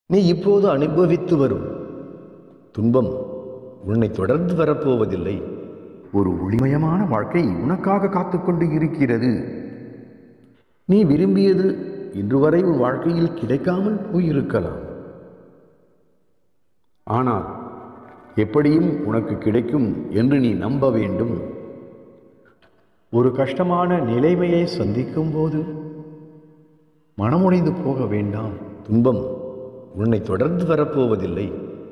நீ இப்போது அனுபவித்து வரும் துன்பம் உன்னை தொடர்ந்து வரப்போவதில்லை ஒரு ஒளிமயமான வாழ்க்கை உனக்காக காத்துக்கொண்டு இருக்கிறது நீ விரும்பியது இன்று வரை உன் வாழ்க்கையில் கிடைக்காமல் போயிருக்கலாம் ஆனால் எப்படியும் உனக்கு கிடைக்கும் என்று நீ நம்ப வேண்டும் ஒரு கஷ்டமான நிலைமையை சந்திக்கும் போது மனமுடைந்து போக வேண்டாம் துன்பம் உன்னை தொடர்ந்து வரப்போவதில்லை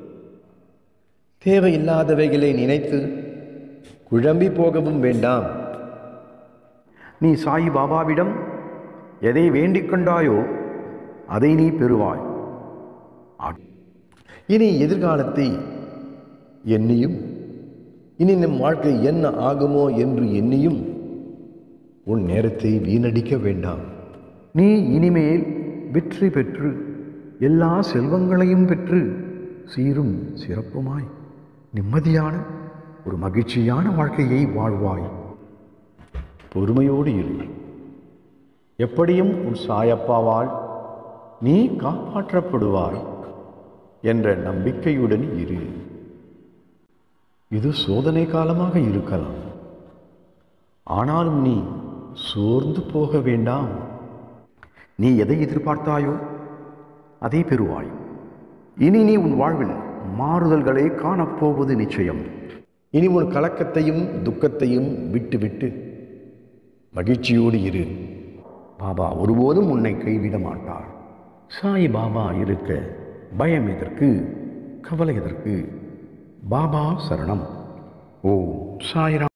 தேவையில்லாதவைகளை நினைத்து குழம்பி போகவும் வேண்டாம் நீ சாய் பாபாவிடம் எதை வேண்டிக் கொண்டாயோ அதை நீ பெறுவாய் அ- இனி எதிர்காலத்தை எண்ணியும் இனி நம் வாழ்க்கை என்ன ஆகுமோ என்று எண்ணியும் உன் நேரத்தை வீணடிக்க வேண்டாம் நீ இனிமேல் வெற்றி பெற்று எல்லா செல்வங்களையும் பெற்று சீரும் சிறப்புமாய் நிம்மதியான ஒரு மகிழ்ச்சியான வாழ்க்கையை வாழ்வாய் பொறுமையோடு இரு எப்படியும் உன் சாயப்பாவால் நீ காப்பாற்றப்படுவாய் என்ற நம்பிக்கையுடன் இரு இது சோதனை காலமாக இருக்கலாம் ஆனாலும் நீ சோர்ந்து போக வேண்டாம் நீ எதை எதிர்பார்த்தாயோ அதை பெறுவாய் இனி நீ உன் வாழ்வில் மாறுதல்களை காணப்போவது நிச்சயம் இனி உன் கலக்கத்தையும் துக்கத்தையும் விட்டுவிட்டு மகிழ்ச்சியோடு இரு பாபா ஒருபோதும் உன்னை கைவிட மாட்டார் சாய் பாபா இருக்க பயம் எதற்கு கவலை எதற்கு பாபா சரணம் ஓ சாய்ராம்